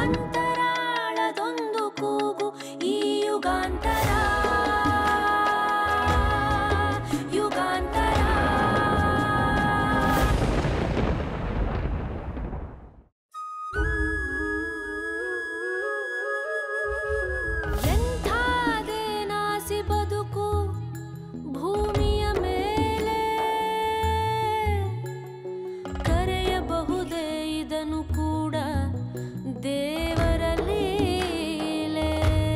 ಅಂತರಾಳದೊಂದು ಕೂಗು ಈ ಯುಗಾಂತರ ಯುಗಾಂತರ ಎಂಥಾದೇನಾಸಿ ಬದುಕು ಭೂಮಿಯ ಮೇಲೆ ಕರೆಯಬಹುದೇ ಇದನ್ನು ಕೂಡ ದೇವರ ಲೀಲೆ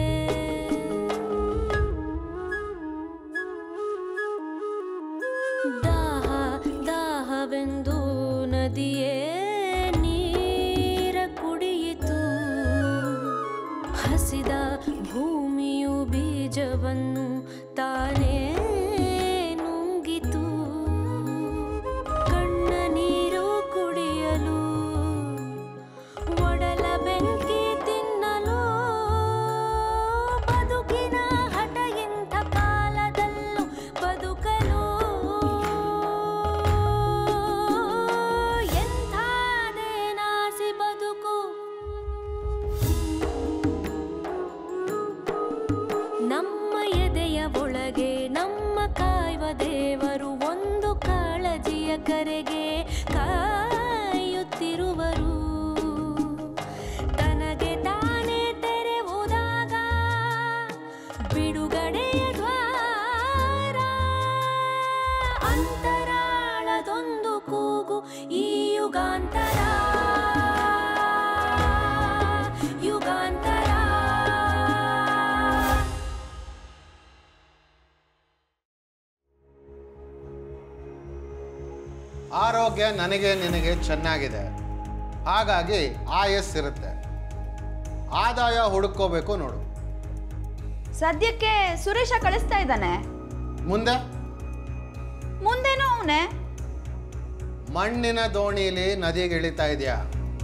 ದಾಹ ದಾಹವೆಂದು ನದಿಯೇ ನೀರ ಕುಡಿಯಿತು ಹಸಿದ ಭೂಮಿಯು ಬೀಜವನ್ನು ತಾನೇ ನುಂಗಿತು ಕಣ್ಣ ನೀರು ಕುಡಿಯಲು ಒಡಲ ಬೆಂಕಿ ತಿನ್ನಲು ಬದುಕಿನ ಹಠ ಇಂಥ ಕಾಲದಲ್ಲೂ ಬದುಕಲು ಎಂಥಾದೇನಾಸಿ ಬದುಕು ನಮ್ಮ ಎದೆಯ ಒಳಗೆ ನಮ್ಮ ಕಾಯುವ ದೇವರು ಒಂದು ಕಾಳಜಿಯ ಕರೆಗೆ ಕಾಯುತ್ತಿರುವರು ತನಗೆ ತಾನೇ ತೆರೆವುದಾಗ ಬಿಡುಗಡೆಯ ದ್ವಾರ ಅಂತರಾಳದೊಂದು ಕೂಗು ಈ ಯುಗಾಂತರ ಯುಗಾಂತರ ಆರೋಗ್ಯ ನನಗೆ ನಿನಗೆ ಚೆನ್ನಾಗಿದೆ ಹಾಗಾಗಿ ಆಯಸ್ ಇರುತ್ತೆ ಆದಾಯ ಹುಡುಕೋಬೇಕು ನೋಡು ಸದ್ಯಕ್ಕೆ ಸುರೇಶ ಕಳಿಸ್ತಾ ಇದ್ದಾನೆ ಮುಂದೆ ಮುಂದೇನೂ ಅವನೇ ಮಣ್ಣಿನ ದೋಣಿಲಿ ನದಿಗೆ ಇಳಿತಾ ಇದೆಯಾ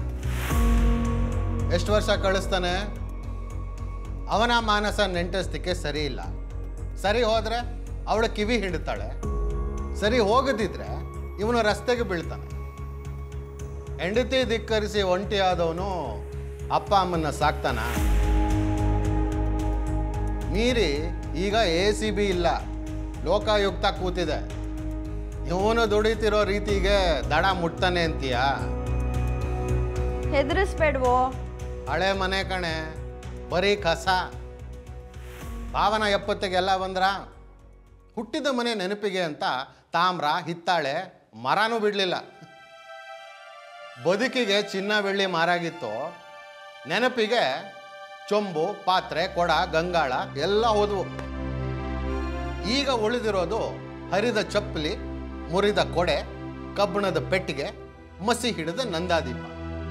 ಎಷ್ಟು ವರ್ಷ ಕಳಿಸ್ತಾನೆ ಅವನ ಮಾನಸ ನೆಂಟಸ್ತಿಕೆ ಸರಿ ಇಲ್ಲ ಸರಿ ಹೋದ್ರೆ ಅವಳ ಕಿವಿ ಹಿಡಿತಾಳೆ ಸರಿ ಹೋಗದಿದ್ರೆ ಇವನು ರಸ್ತೆಗೆ ಬೀಳ್ತಾನೆ ಹೆಂಡತಿ ಧಿಕ್ಕರಿಸಿ ಒಂಟಿ ಆದವನು ಅಪ್ಪ ಅಮ್ಮನ್ನ ಸಾಕ್ತಾನ ಮೀರಿ ಈಗ ಎ ಸಿ ಬಿ ಇಲ್ಲ ಲೋಕಾಯುಕ್ತ ಕೂತಿದೆ ಇವನು ದುಡಿತಿರೋ ರೀತಿಗೆ ದಡ ಮುಟ್ತಾನೆ ಅಂತೀಯಾ ಹೆದರಿಸ್ಬೇಡ್ವೋ ಹಳೆ ಮನೆ ಕಣೆ ಬರೀ ಕಸ ಭಾವನ ಎಪ್ಪತ್ತಿಗೆಲ್ಲ ಬಂದ್ರ ಹುಟ್ಟಿದ ಮನೆ ನೆನಪಿಗೆ ಅಂತ ತಾಮ್ರ ಹಿತ್ತಾಳೆ ಮರನೂ ಬಿಡಲಿಲ್ಲ ಬದುಕಿಗೆ ಚಿನ್ನ ಬೆಳ್ಳಿ ಮಾರಾಗಿತ್ತು ನೆನಪಿಗೆ ಚೊಂಬು ಪಾತ್ರೆ ಕೊಡ ಗಂಗಾಳ ಎಲ್ಲ ಹೋದವು ಈಗ ಉಳಿದಿರೋದು ಹರಿದ ಚಪ್ಪಲಿ ಮುರಿದ ಕೊಡೆ ಕಬ್ಬಣದ ಪೆಟ್ಟಿಗೆ ಮಸಿ ಹಿಡಿದ ನಂದಾದೀಪ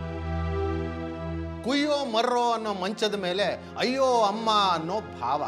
ಕುಯ್ಯೋ ಮರ್ರೋ ಅನ್ನೋ ಮಂಚದ ಮೇಲೆ ಅಯ್ಯೋ ಅಮ್ಮ ಅನ್ನೋ ಭಾವ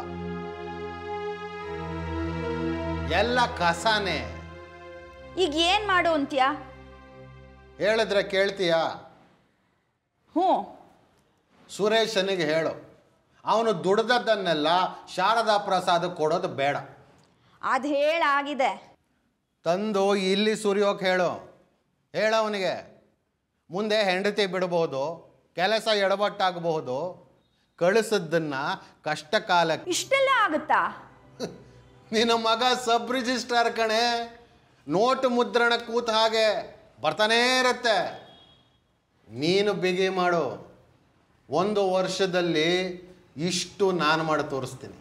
ಎಲ್ಲ ಕಸಾನೆ ಈಗ ಏನ್ ಮಾಡು ಅಂತ್ಯಾ ಹೇಳಿದ್ರೆ ಕೇಳ್ತೀಯಾ ಹ್ಞೂ ಸುರೇಶನಿಗೆ ಹೇಳು ಅವನು ದುಡ್ದದ್ದನ್ನೆಲ್ಲ ಶಾರದಾ ಪ್ರಸಾದ್ ಕೊಡೋದು ಬೇಡ ಅದು ಹೇಳಾಗಿದೆ ತಂದು ಇಲ್ಲಿ ಸುರಿಯೋಕೆ ಹೇಳು ಹೇಳವನಿಗೆ ಮುಂದೆ ಹೆಂಡತಿ ಬಿಡ್ಬೋದು ಕೆಲಸ ಎಡವಟ್ಟಾಗಬಹುದು ಕಳಿಸದ್ದನ್ನ ಕಷ್ಟ ಕಾಲಕ್ಕೆ ಇಷ್ಟೆಲ್ಲ ಆಗುತ್ತಾ ನಿನ್ನ ಮಗ ಸಬ್ ರಿಜಿಸ್ಟ್ರಾರ್ ಕಣೆ ನೋಟು ಮುದ್ರಣ ಕೂತ ಹಾಗೆ ಬರ್ತಾನೇ ಇರತ್ತೆ ನೀನು ಬಿಗಿ ಮಾಡು ಒಂದು ವರ್ಷದಲ್ಲಿ ಇಷ್ಟು ನಾನು ಮಾಡಿ ತೋರಿಸ್ತೀನಿ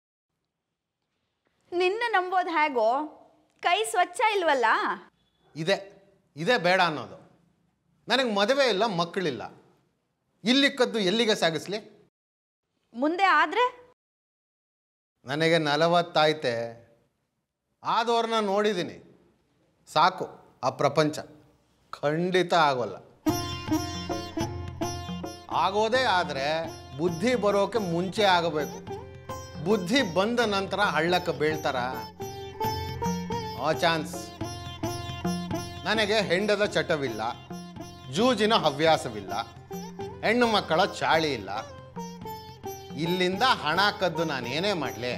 ನಿನ್ನ ನಂಬೋದು ಹೇಗೋ ಕೈ ಸ್ವಚ್ಛ ಇಲ್ವಲ್ಲ ಇದೆ ಇದೇ ಬೇಡ ಅನ್ನೋದು ನನಗೆ ಮದುವೆ ಇಲ್ಲ ಮಕ್ಕಳಿಲ್ಲ ಇಲ್ಲಿಕ್ಕದ್ದು ಎಲ್ಲಿಗೆ ಸಾಗಿಸ್ಲಿ ಮುಂದೆ ಆದ್ರೆ ನನಗೆ ನಲವತ್ತಾಯ್ತೆ ಆದವ್ರನ್ನ ನೋಡಿದ್ದೀನಿ ಸಾಕು ಆ ಪ್ರಪಂಚ ಖಂಡಿತ ಆಗೋಲ್ಲ ಆಗೋದೇ ಆದರೆ ಬುದ್ಧಿ ಬರೋಕೆ ಮುಂಚೆ ಆಗಬೇಕು ಬುದ್ಧಿ ಬಂದ ನಂತರ ಹಳ್ಳಕ್ಕೆ ಬೀಳ್ತಾರ ಆ ಚಾನ್ಸ್ ನನಗೆ ಹೆಂಡದ ಚಟವಿಲ್ಲ ಜೂಜಿನ ಹವ್ಯಾಸವಿಲ್ಲ ಹೆಣ್ಣು ಮಕ್ಕಳ ಚಾಳಿ ಇಲ್ಲ ಇಲ್ಲಿಂದ ಹಣ ಕದ್ದು ನಾನೇನೇ ಮಾಡಲಿ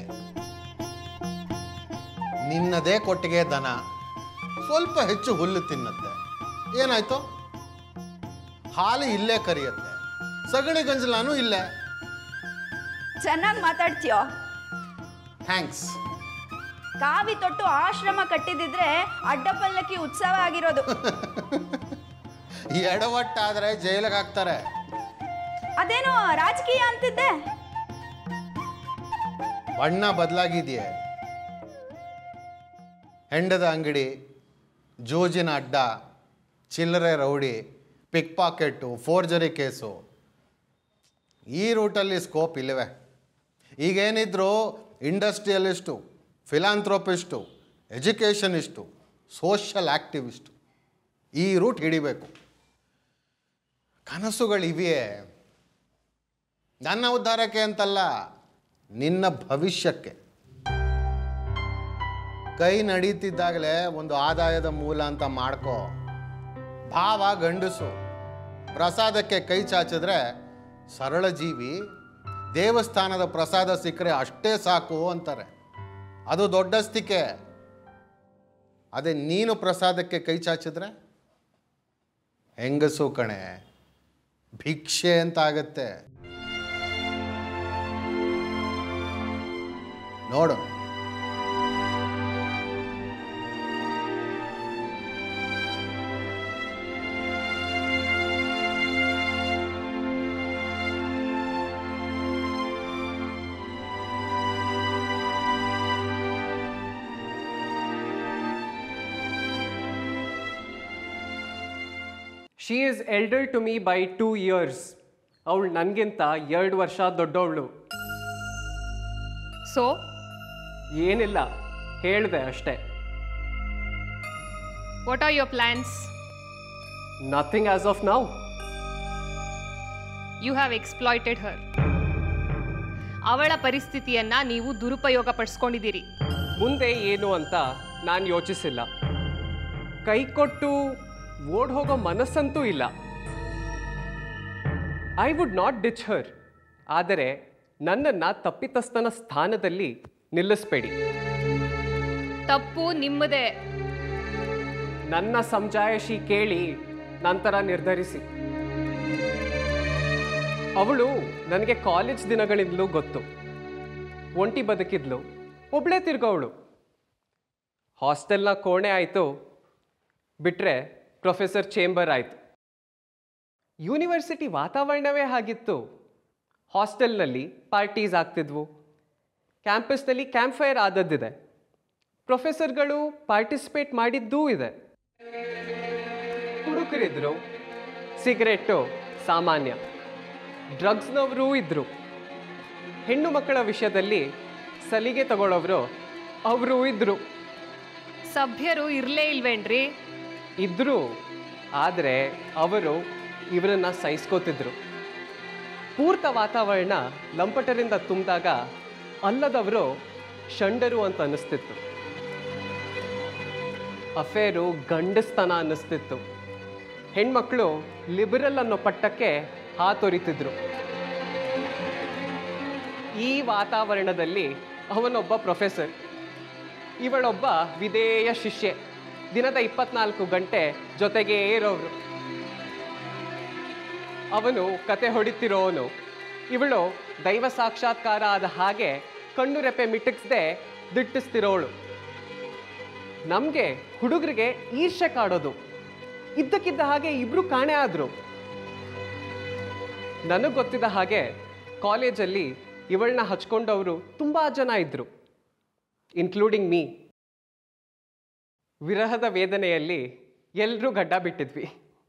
ನಿನ್ನದೇ ಕೊಟ್ಟಿಗೆ ದನ ಸ್ವಲ್ಪ ಹೆಚ್ಚು ಹುಲ್ಲು ತಿನ್ನುತ್ತೆ ಏನಾಯ್ತು ಹಾಲು ಇಲ್ಲೇ ಕರಿಯುತ್ತೆ ಸಗಣಿ ಗಂಜಲಾನು ಇಲ್ಲೇ ಚೆನ್ನಾಗಿ ಮಾತಾಡ್ತೀಯೋ ಥ್ಯಾಂಕ್ಸ್ ಕಾವಿ ತೊಟ್ಟು ಆಶ್ರಮ ಕಟ್ಟಿದಿದ್ರೆ ಅಡ್ಡಪಲ್ಲಕ್ಕಿ ಉತ್ಸವ ಆಗಿರೋದು ಎಡವಟ್ಟಾದ್ರೆ ಜೈಲಿಗೆ ಹಾಕ್ತಾರೆ ಅದೇನೋ ರಾಜಕೀಯ ಅಂತಿದ್ದೆ ಬಣ್ಣ ಬದಲಾಗಿದೆಯೇ ಹೆಂಡದ ಅಂಗಡಿ ಜೋಜಿನ ಅಡ್ಡ ಚಿಲ್ಲರೆ rowdy pickpocket forgery case ಈ ರೂಟಲ್ಲಿ ಸ್ಕೋಪ್ ಇಲ್ಲವೇ ಈಗೇನಿದ್ರು ಇಂಡಸ್ಟ್ರಿಯಲಿಸ್ಟು ಫಿಲಾಂಥ್ರೋಪಿಸ್ಟು ಎಜುಕೇಷನಿಸ್ಟು ಸೋಷಲ್ ಆ್ಯಕ್ಟಿವಿಸ್ಟು ಈ ರೂಟ್ ಹಿಡಿಬೇಕು ಕನಸುಗಳಿವೆಯೇ ನನ್ನ ಉದ್ಧಾರಕ್ಕೆ ಅಂತಲ್ಲ ನಿನ್ನ ಭವಿಷ್ಯಕ್ಕೆ ಕೈ ನಡೀತಿದ್ದಾಗಲೇ ಒಂದು ಆದಾಯದ ಮೂಲ ಅಂತ ಮಾಡ್ಕೋ ಭಾವ ಗಂಡಸು ಪ್ರಸಾದಕ್ಕೆ ಕೈ ಚಾಚಿದ್ರೆ ಸರಳ ಜೀವಿ ದೇವಸ್ಥಾನದ ಪ್ರಸಾದ ಸಿಕ್ಕರೆ ಅಷ್ಟೇ ಸಾಕು ಅಂತಾರೆ ಅದು ದೊಡ್ಡಸ್ತಿಕೆ ಅದೇ ನೀನು ಪ್ರಸಾದಕ್ಕೆ ಕೈ ಚಾಚಿದ್ರೆ ಹೆಂಗಸು ಕಣೆ ಭಿಕ್ಷೆ ಅಂತ ಆಗತ್ತೆ ನೋಡು she is elder to me by two years ಅವಳು ನನಗಿಂತ ಎರಡು ವರ್ಷ ದೊಡ್ಡವಳು ಸೊ ಏನಿಲ್ಲ ಹೇಳಿದೆ ಅಷ್ಟೇ what are your plans nothing as of now you have exploited her ಅವಳ ಪರಿಸ್ಥಿತಿಯನ್ನ ನೀವು ದುರುಪಯೋಗ ಪಡಿಸ್ಕೊಂಡಿದ್ದೀರಿ ಮುಂದೆ ಏನು ಅಂತ ನಾನು ಯೋಚಿಸಿಲ್ಲ ಕೈ ಕೊಟ್ಟು ಓಡ್ ಹೋಗೋ ಮನಸ್ಸಂತೂ ಇಲ್ಲ I would not ditch her ಆದರೆ ನನ್ನನ್ನು ತಪ್ಪಿತಸ್ಥನ ಸ್ಥಾನದಲ್ಲಿ ನಿಲ್ಲಿಸ್ಬೇಡಿ ತಪ್ಪು ನಿಮ್ಮದೇ ನನ್ನ ಸಮಜಾಯಿಷಿ ಕೇಳಿ ನಂತರ ನಿರ್ಧರಿಸಿ ಅವಳು ನನಗೆ ಕಾಲೇಜ್ ದಿನಗಳಿಂದಲೂ ಗೊತ್ತು ಒಂಟಿ ಬದುಕಿದ್ಲು ಒಬ್ಳೇ ತಿರ್ಗೋವಳು ಹಾಸ್ಟೆಲ್ನ ಕೋಣೆ ಆಯಿತು ಬಿಟ್ಟರೆ ಪ್ರೊಫೆಸರ್ ಚೇಂಬರ್ ಆಯಿತು ಯೂನಿವರ್ಸಿಟಿ ವಾತಾವರಣವೇ ಹಾಗಿತ್ತು ಹಾಸ್ಟೆಲ್ನಲ್ಲಿ ಪಾರ್ಟೀಸ್ ಆಗ್ತಿದ್ವು ಕ್ಯಾಂಪಸ್ನಲ್ಲಿ ಕ್ಯಾಂಪ್ ಫೈರ್ ಆದದ್ದಿದೆ ಪ್ರೊಫೆಸರ್ಗಳು ಪಾರ್ಟಿಸಿಪೇಟ್ ಮಾಡಿದ್ದೂ ಇದೆ ಹುಡುಗರಿದ್ರು ಸಿಗರೆಟ್ಟು ಸಾಮಾನ್ಯ ಡ್ರಗ್ಸ್ನವರು ಇದ್ದರು ಹೆಣ್ಣು ಮಕ್ಕಳ ವಿಷಯದಲ್ಲಿ ಸಲಿಗೆ ತಗೊಳ್ಳೋರು ಅವರು ಇದ್ದರು ಸಭ್ಯರು ಇರ್ಲೇ ಇಲ್ವೇನ್ರಿ ಇದ್ದರು ಆದರೆ ಅವರು ಇವರನ್ನು ಸಹಿಸ್ಕೋತಿದ್ರು ಪೂರ್ತ ವಾತಾವರಣ ಲಂಪಟರಿಂದ ತುಂಬಿದಾಗ ಅಲ್ಲದವರು ಷಂಡರು ಅಂತ ಅನ್ನಿಸ್ತಿತ್ತು ಅಫೇರು ಗಂಡಸ್ತನ ಅನ್ನಿಸ್ತಿತ್ತು ಹೆಣ್ಮಕ್ಳು ಲಿಬರಲ್ ಅನ್ನೋ ಪಟ್ಟಕ್ಕೆ ಹಾತೊರಿತಿದ್ರು ಈ ವಾತಾವರಣದಲ್ಲಿ ಅವನೊಬ್ಬ ಪ್ರೊಫೆಸರ್ ಇವಳೊಬ್ಬ ವಿಧೇಯ ಶಿಷ್ಯೆ ದಿನದ ಇಪ್ಪತ್ನಾಲ್ಕು ಗಂಟೆ ಜೊತೆಗೇ ಇರೋರು ಅವನು ಕತೆ ಹೊಡಿತಿರೋನು ಇವಳು ದೈವ ಸಾಕ್ಷಾತ್ಕಾರ ಆದ ಹಾಗೆ ಕಣ್ಣು ರೆಪೆ ಮಿಟಕ್ಸ್ದೆ ದಿಟ್ಟಿಸ್ತಿರೋಳು ನಮಗೆ ಹುಡುಗರಿಗೆ ಈರ್ಷೆ ಕಾಡೋದು ಇದ್ದಕ್ಕಿದ್ದ ಹಾಗೆ ಇಬ್ರು ಕಾಣೆ ಆದ್ರು ನನಗೆ ಗೊತ್ತಿದ್ದ ಹಾಗೆ ಕಾಲೇಜಲ್ಲಿ ಇವಳನ್ನ ಹಚ್ಕೊಂಡವರು ತುಂಬ ಜನ ಇದ್ರು ಇನ್ಕ್ಲೂಡಿಂಗ್ ಮೀ ವಿರಹದ ವೇದನೆಯಲ್ಲಿ ಎಲ್ಲರೂ ಗಡ್ಡ ಬಿಟ್ಟಿದ್ವಿ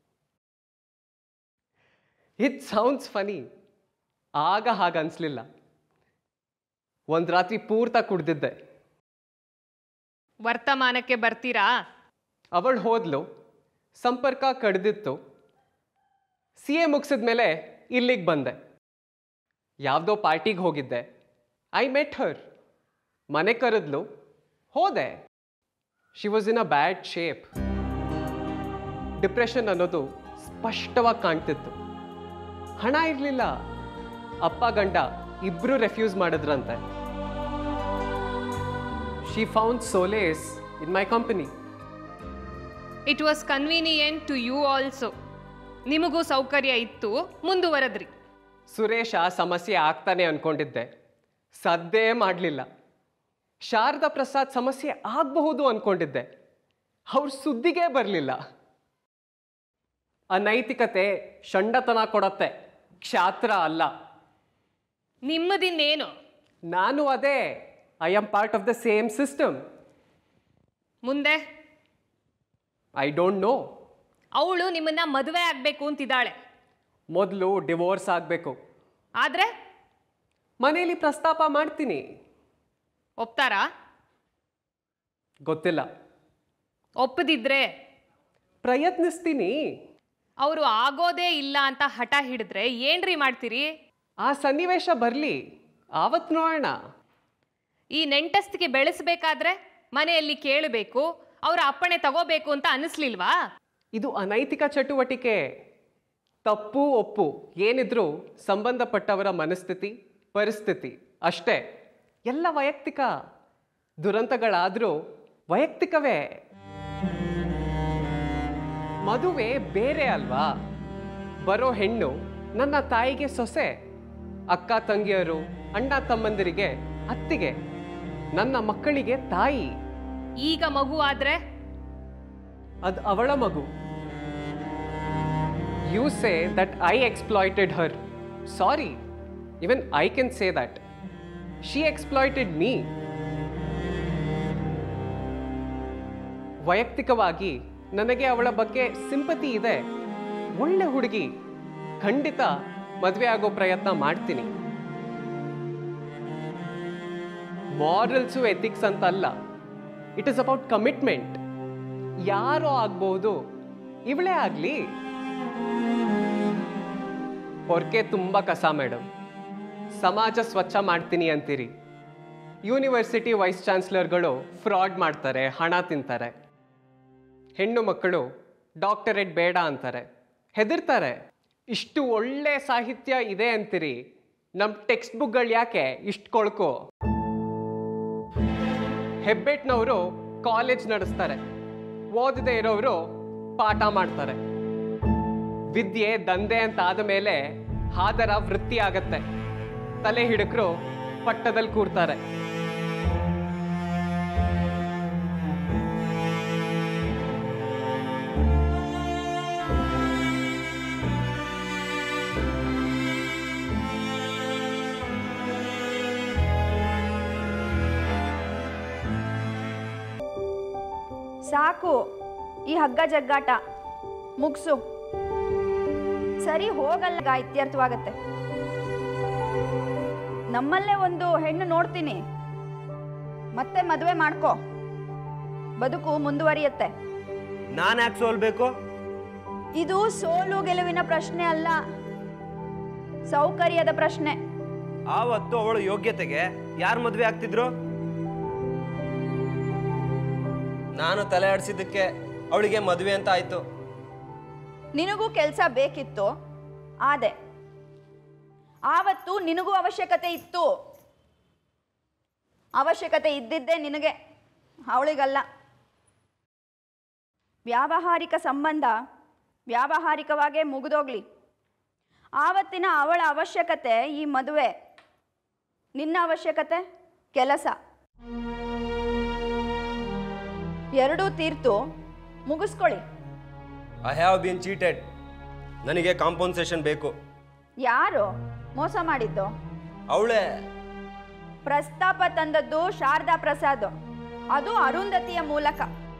ಇಟ್ ಸೌಂಡ್ಸ್ ಫನಿ ಆಗ ಹಾಗೆ ಅನಿಸ್ಲಿಲ್ಲ ಒಂದು ರಾತ್ರಿ ಪೂರ್ತ ಕುಡ್ದಿದ್ದೆ ವರ್ತಮಾನಕ್ಕೆ ಬರ್ತೀರಾ ಅವಳು ಹೋದ್ಲು ಸಂಪರ್ಕ ಕಡ್ದಿತ್ತು ಸಿ ಎ ಮುಗಿಸಿದ ಮೇಲೆ ಇಲ್ಲಿಗೆ ಬಂದೆ ಯಾವುದೋ ಪಾರ್ಟಿಗೆ ಹೋಗಿದ್ದೆ ಐ ಮೆಟ್ ಹರ್ ಮನೆ ಕರೆದ್ಲು ಹೋದೆ she was in a bad shape depression ಅನ್ನೋದು ಸ್ಪಷ್ಟವಾಗಿ ಕಾಣ್ತಿತ್ತು ಹಣ ಇರಲಿಲ್ಲ ಅಪ್ಪ ಗಂಡ ಇಬ್ಬರು ರೆಫ್ಯೂಸ್ ಮಾಡಿದ್ರಂತೆ she found solace in my company it was convenient to you also ನಿಮಗೂ ಸೌಕರ್ಯ ಇತ್ತು ಮುಂದುವರೆದ್ರಿ ಸುರೇಶ ಸಮಸ್ಯೆ ಆಗ್ತಾನೆ ಅನ್ಕೊಂಡಿದ್ದೆ ಸದ್ದೇ ಮಾಡಲಿಲ್ಲ ಶಾರದಾ ಪ್ರಸಾದ್ ಸಮಸ್ಯೆ ಆಗಬಹುದು ಅನ್ಕೊಂಡಿದ್ದೆ ಅವ್ರ ಸುದ್ದಿಗೆ ಬರಲಿಲ್ಲ ಅನೈತಿಕತೆ ಷಂಡತನ ಕೊಡತ್ತೆ ಕ್ಷಾತ್ರ ಅಲ್ಲ ನಿಮ್ಮದಿನ್ನೇನು ನಾನು ಅದೇ I am part of the same system ಮುಂದೆ ಐ ಡೋಂಟ್ ನೋ ಅವಳು ನಿಮ್ಮನ್ನ ಮದುವೆ ಆಗ್ಬೇಕು ಅಂತಿದ್ದಾಳೆ ಮೊದಲು ಡಿವೋರ್ಸ್ ಆಗಬೇಕು ಆದ್ರೆ ಮನೆಯಲ್ಲಿ ಪ್ರಸ್ತಾಪ ಮಾಡ್ತೀನಿ ಒಪ್ತಾರಾ ಗೊತ್ತಿಲ್ಲ ಒಪ್ಪದಿದ್ರೆ ಪ್ರಯತ್ನಿಸ್ತೀನಿ ಅವರು ಆಗೋದೇ ಇಲ್ಲ ಅಂತ ಹಠ ಹಿಡಿದ್ರೆ ಏನ್ರಿ ಮಾಡ್ತೀರಿ ಆ ಸನ್ನಿವೇಶ ಬರಲಿ ಆವತ್ತು ನೋಡೋಣ ಈ ನೆಂಟಸ್ತಿಗೆ ಬೆಳೆಸಬೇಕಾದ್ರೆ ಮನೆಯಲ್ಲಿ ಕೇಳಬೇಕು ಅವರ ಅಪ್ಪಣೆ ತಗೋಬೇಕು ಅಂತ ಅನಿಸ್ಲಿಲ್ವಾ ಇದು ಅನೈತಿಕ ಚಟುವಟಿಕೆ ತಪ್ಪು ಒಪ್ಪು ಏನಿದ್ರೂ ಸಂಬಂಧಪಟ್ಟವರ ಮನಸ್ಥಿತಿ ಪರಿಸ್ಥಿತಿ ಅಷ್ಟೇ ಎಲ್ಲ ವೈಯಕ್ತಿಕ ದುರಂತಗಳಾದರೂ ವೈಯಕ್ತಿಕವೇ ಮದುವೆ ಬೇರೆ ಅಲ್ವಾ ಬರೋ ಹೆಣ್ಣು ನನ್ನ ತಾಯಿಗೆ ಸೊಸೆ ಅಕ್ಕ ತಂಗಿಯರು ಅಣ್ಣ ತಮ್ಮಂದಿರಿಗೆ ಅತ್ತಿಗೆ ನನ್ನ ಮಕ್ಕಳಿಗೆ ತಾಯಿ ಈಗ ಮಗು ಆದ್ರೆ ಅದು ಅವಳ ಮಗು you say that I exploited her sorry even I can say that she exploited me ವೈಯಕ್ತಿಕವಾಗಿ ನನಗೆ ಅವಳ ಬಗ್ಗೆ ಸಿಂಪತಿ ಇದೆ ಒಳ್ಳೆ ಹುಡುಗಿ ಖಂಡಿತ ಮದುವೆ ಆಗೋ ಪ್ರಯತ್ನ ಮಾಡ್ತೀನಿ ಮಾರಲ್ಸು ಎಥಿಕ್ಸ್ ಅಂತ ಅಲ್ಲ ಇಟ್ ಇಸ್ ಅಬೌಟ್ ಕಮಿಟ್ಮೆಂಟ್ ಯಾರೋ ಆಗ್ಬಹುದು ಇವಳೇ ಆಗ್ಲಿ ಹೊರಕೆ ತುಂಬ ಕಸ ಮೇಡಮ್ ಸಮಾಜ ಸ್ವಚ್ಛ ಮಾಡ್ತೀನಿ ಅಂತೀರಿ ಯೂನಿವರ್ಸಿಟಿ ವೈಸ್ ಚಾನ್ಸಲರ್ಗಳು ಫ್ರಾಡ್ ಮಾಡ್ತಾರೆ ಹಣ ತಿಂತಾರೆ ಹೆಣ್ಣು ಮಕ್ಕಳು ಡಾಕ್ಟರೇಟ್ ಬೇಡ ಅಂತಾರೆ ಹೆದರ್ತಾರೆ ಇಷ್ಟು ಒಳ್ಳೆ ಸಾಹಿತ್ಯ ಇದೆ ಅಂತೀರಿ ನಮ್ಮ ಟೆಕ್ಸ್ಟ್ ಬುಕ್ಗಳು ಯಾಕೆ ಇಷ್ಟು ಕೊಳ್ಕೋ ಹೆಬ್ಬೆಟ್ನವರು ಕಾಲೇಜ್ ನಡೆಸ್ತಾರೆ ಓದದೇ ಇರೋರು ಪಾಠ ಮಾಡ್ತಾರೆ ವಿದ್ಯೆ ದಂಧೆ ಅಂತ ಆದ ಮೇಲೆ ಹಾದರ ವೃತ್ತಿ ಆಗತ್ತೆ ತಲೆ ಹಿಡಕರು ಪಟ್ಟದಲ್ಲಿ ಕೂರ್ತಾರೆ ಸಾಕು ಈ ಹಗ್ಗ ಜಗ್ಗಾಟ ಮುಗ್ಸು ಸರಿ ಹೋಗಲ್ಲ ಈಗ ಇತ್ಯರ್ಥವಾಗತ್ತೆ ನಮ್ಮಲ್ಲೇ ಒಂದು ಹೆಣ್ಣು ನೋಡ್ತೀನಿ ಮತ್ತೆ ಮದುವೆ ಮಾಡ್ಕೋ ಬದುಕು ಮುಂದುವರಿಯತ್ತೆ ನಾನು ಯಾಕೆ ಸೋಲ್ಬೇಕು ಇದು ಸೋಲು ಗೆಲುವಿನ ಪ್ರಶ್ನೆ ಅಲ್ಲ ಸೌಕರ್ಯದ ಪ್ರಶ್ನೆ ಆವತ್ತು ಅವಳ ಯೋಗ್ಯತೆಗೆ ಯಾರು ಮದುವೆ ಆಗ್ತಿದ್ರು ನಾನು ತಲೆ ಆಡಿಸಿದ್ದಕ್ಕೆ ಅವಳಿಗೆ ಮದುವೆ ಅಂತ ಆಯ್ತು ನಿನಗೂ ಕೆಲಸ ಬೇಕಿತ್ತು ಆದೆ ಆವತ್ತು ನಿನಗೂ ಅವಶ್ಯಕತೆ ಇತ್ತು ಅವಶ್ಯಕತೆ ಇದ್ದಿದ್ದೇ ನಿನಗೆ ಅವಳಿಗಲ್ಲ ವ್ಯಾವಹಾರಿಕ ಸಂಬಂಧ ವ್ಯಾವಹಾರಿಕವಾಗೇ ಮುಗಿದೋಗ್ಲಿ ಆವತ್ತಿನ ಅವಳ ಅವಶ್ಯಕತೆ ಈ ಮದುವೆ ನಿನ್ನ ಅವಶ್ಯಕತೆ ಕೆಲಸ ಎರಡೂ ತೀರ್ತು ಮುಗಿಸ್ಕೊಳ್ಳಿ ಐ ಹ್ಯಾವ್ ಬೀನ್ ಚೀಟೆಡ್ ನನಗೆ ಕಾಂಪನ್ಸೇಷನ್ ಬೇಕು ಯಾರು ಮೋಸ ಮಾಡಿದ್ದು ಅವಳೇ ಪ್ರಸ್ತಾಪ ತಂದದ್ದು ಶಾರದಾ ಪ್ರಸಾದ್ ಅದು ಅರುಂಧತಿಯ ಮೂಲಕ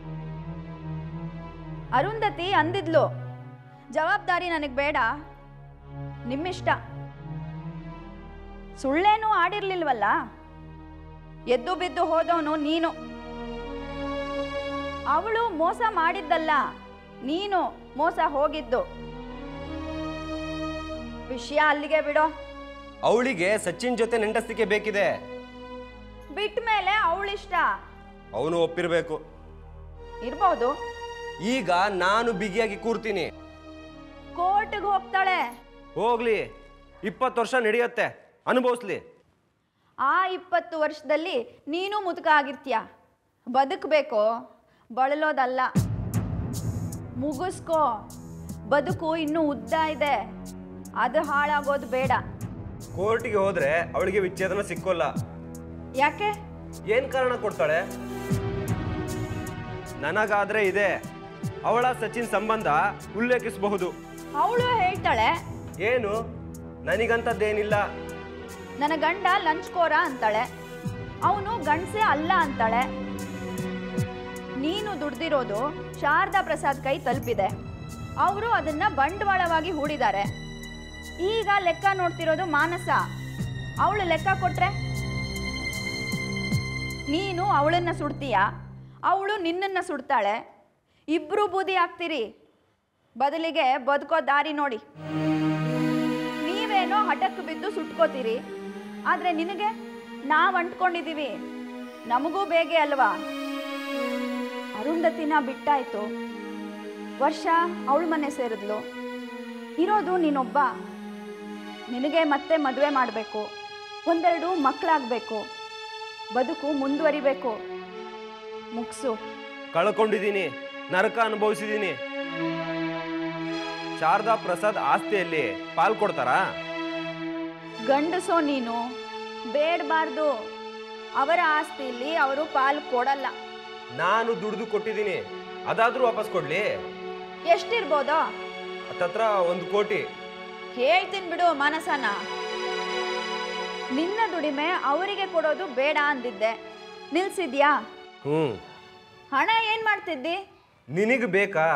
ಅರುಂಧತಿ ಅಂದಿದ್ಲು ಜವಾಬ್ದಾರಿ ನನಗೆ ಬೇಡ ನಿಮ್ಮಿಷ್ಟ ಸುಳ್ಳೇನೂ ಆಡಿರ್ಲಿಲ್ವಲ್ಲ ಎದ್ದು ಬಿದ್ದು ಹೋದವನು ನೀನು ಅವಳು ಮೋಸ ಮಾಡಿದ್ದಲ್ಲ ನೀನು ಮೋಸ ಹೋಗಿದ್ದು ವಿಷಯ ಅಲ್ಲಿಗೆ ಬಿಡೋ ಅವಳಿಗೆ ಸಚಿನ್ ಜೊತೆ ನೆಂಟಸ್ತಿಕೆ ಬೇಕಿದೆ ಬಿಟ್ಟ ಮೇಲೆ ಅವಳಿಷ್ಟ ಅವನು ಒಪ್ಪಿರಬೇಕು ಇರ್ಬೋದು ಈಗ ನಾನು ಬಿಗಿಯಾಗಿ ಕೂರ್ತೀನಿ ಕೋರ್ಟ್ಗೆ ಹೋಗ್ತಾಳೆ ಹೋಗ್ಲಿ ಇಪ್ಪತ್ತು ವರ್ಷ ನಡೆಯುತ್ತೆ ಅನುಭವಿಸ್ಲಿ ಆ ಇಪ್ಪತ್ತು ವರ್ಷದಲ್ಲಿ ನೀನು ಮುದುಕ ಆಗಿರ್ತೀಯ ಬದುಕಬೇಕು ಬಳಲೋದಲ್ಲ ಮುಗಿಸ್ಕೋ ಬದುಕು ಇನ್ನೂ ಉದ್ದ ಇದೆ ಅದು ಹಾಳಾಗೋದು ಬೇಡ ಕೋರ್ಟಿಗೆ ಹೋದ್ರೆ ಅವಳಿಗೆ ವಿಚ್ಛೇದನ ಸಿಕ್ಕೋಲ್ಲ ಯಾಕೆ ಏನ್ ಕಾರಣ ಕೊಡ್ತಾಳೆ ನನಗಾದ್ರೆ ಇದೆ ಅವಳ ಸಚಿನ್ ಸಂಬಂಧ ಉಲ್ಲೇಖಿಸಬಹುದು ಅವಳು ಹೇಳ್ತಾಳೆ ಏನು ನನಗಂತದ್ದೇನಿಲ್ಲ ನನ್ನ ಗಂಡ ಲಂಚ್ಕೋರ ಅಂತಾಳೆ ಅವನು ಗಂಡಸೇ ಅಲ್ಲ ಅಂತಾಳೆ ನೀನು ದುಡ್ದಿರೋದು ಶಾರದಾ ಪ್ರಸಾದ್ ಕೈ ತಲುಪಿದೆ ಅವರು ಅದನ್ನ ಬಂಡವಾಳವಾಗಿ ಹೂಡಿದ್ದಾರೆ ಈಗ ಲೆಕ್ಕ ನೋಡ್ತಿರೋದು ಮಾನಸ ಅವಳು ಲೆಕ್ಕ ಕೊಟ್ರೆ ನೀನು ಅವಳನ್ನ ಸುಡ್ತೀಯ ಅವಳು ನಿನ್ನನ್ನು ಸುಡ್ತಾಳೆ ಇಬ್ರು ಬೂದಿ ಆಗ್ತೀರಿ ಬದಲಿಗೆ ಬದುಕೋ ದಾರಿ ನೋಡಿ ನೀವೇನೋ ಹಠಕ್ಕೆ ಬಿದ್ದು ಸುಟ್ಕೋತೀರಿ ಆದರೆ ನಿನಗೆ ನಾವು ಅಂಟ್ಕೊಂಡಿದ್ದೀವಿ ನಮಗೂ ಬೇಗೆ ಅಲ್ವಾ ಅರುಂಧತಿನ ಬಿಟ್ಟಾಯ್ತು ವರ್ಷ ಅವಳ ಮನೆ ಸೇರಿದ್ಲು ಇರೋದು ನೀನೊಬ್ಬ ನಿನಗೆ ಮತ್ತೆ ಮದುವೆ ಮಾಡಬೇಕು ಒಂದೆರಡು ಮಕ್ಕಳಾಗಬೇಕು ಬದುಕು ಮುಂದುವರಿಬೇಕು ಮುಗಿಸು ಕಳ್ಕೊಂಡಿದ್ದೀನಿ ನರಕ ಅನುಭವಿಸಿದ್ದೀನಿ ಶಾರದಾ ಪ್ರಸಾದ್ ಆಸ್ತಿಯಲ್ಲಿ ಪಾಲ್ ಕೊಡ್ತಾರಾ ಗಂಡಸೋ ನೀನು ಬೇಡಬಾರ್ದು ಅವರ ಆಸ್ತಿಯಲ್ಲಿ ಅವರು ಪಾಲು ಕೊಡಲ್ಲ ನಾನು ದುಡ್ದು ಕೊಟ್ಟಿದ್ದೀನಿ ಅದಾದ್ರೂ ವಾಪಸ್ ಕೊಡ್ಲಿ ಎಷ್ಟಿರ್ಬೋದೋ ಹತ್ತತ್ರ ಒಂದು ಕೋಟಿ ಹೇಳ್ತೀನಿ ಬಿಡು ಮಾನಸನ ನಿನ್ನ ದುಡಿಮೆ ಅವರಿಗೆ ಕೊಡೋದು ಬೇಡ ಅಂದಿದ್ದೆ ನಿಲ್ಸಿದ್ಯಾ ಹ್ಞೂ ಹಣ ಏನು ಮಾಡ್ತಿದ್ದಿ ನಿನಗೆ ಬೇಕಾ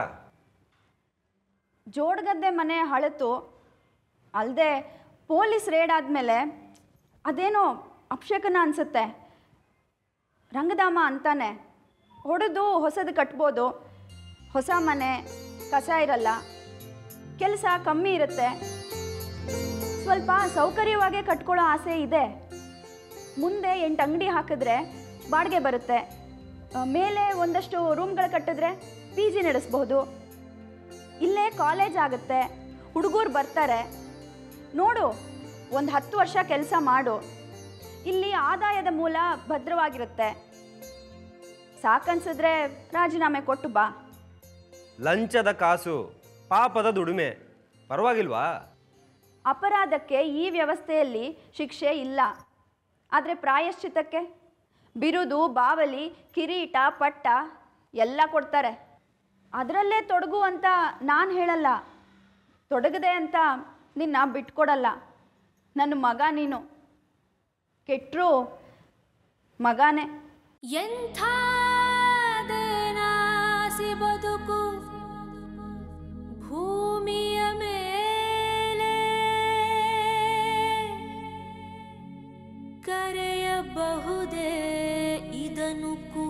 ಜೋಡ್ಗದ್ದೆ ಮನೆ ಹಳತು ಅಲ್ಲದೆ ಪೊಲೀಸ್ ರೇಡ್ ಆದಮೇಲೆ ಅದೇನೋ ಅಪಶಕನ ಅನಿಸುತ್ತೆ ರಂಗಧಾಮ ಅಂತಾನೆ ಹೊಡೆದು ಹೊಸದು ಕಟ್ಬೋದು ಹೊಸ ಮನೆ ಕಸ ಇರಲ್ಲ ಕೆಲಸ ಕಮ್ಮಿ ಇರುತ್ತೆ ಸ್ವಲ್ಪ ಸೌಕರ್ಯವಾಗೇ ಕಟ್ಕೊಳ್ಳೋ ಆಸೆ ಇದೆ ಮುಂದೆ ಎಂಟು ಅಂಗಡಿ ಹಾಕಿದ್ರೆ ಬಾಡಿಗೆ ಬರುತ್ತೆ ಆ, ಮೇಲೆ ಒಂದಷ್ಟು ರೂಮ್ಗಳು ಕಟ್ಟಿದ್ರೆ ಪಿ ಜಿ ನಡೆಸ್ಬಹುದು ಇಲ್ಲೇ ಕಾಲೇಜ್ ಆಗುತ್ತೆ ಹುಡುಗರು ಬರ್ತಾರೆ ನೋಡು ಒಂದು ಹತ್ತು ವರ್ಷ ಕೆಲಸ ಮಾಡು ಇಲ್ಲಿ ಆದಾಯದ ಮೂಲ ಭದ್ರವಾಗಿರುತ್ತೆ ಸಾಕನ್ಸಿದ್ರೆ ರಾಜೀನಾಮೆ ಕೊಟ್ಟು ಬಾ ಲಂಚದ ಕಾಸು ಪಾಪದ ದುಡಿಮೆ ಪರವಾಗಿಲ್ವಾ ಅಪರಾಧಕ್ಕೆ ಈ ವ್ಯವಸ್ಥೆಯಲ್ಲಿ ಶಿಕ್ಷೆ ಇಲ್ಲ ಆದರೆ ಪ್ರಾಯಶ್ಚಿತ್ತಕ್ಕೆ ಬಿರುದು ಬಾವಲಿ ಕಿರೀಟ ಪಟ್ಟ ಎಲ್ಲ ಕೊಡ್ತಾರೆ ಅದರಲ್ಲೇ ತೊಡಗು ಅಂತ ನಾನು ಹೇಳಲ್ಲ ತೊಡಗದೆ ಅಂತ ನಿನ್ನ ಬಿಟ್ಕೊಡಲ್ಲ ನನ್ನ ಮಗ ನೀನು ಕೆಟ್ಟರು ಮಗನೇ ಎಂಥಾದೇನಾಸಿ ಬದುಕು ಭೂಮಿಯ ಮೇಲೆ ಕರೆಯಬಹುದೇ ಇದನ್ನು ಕೂಡ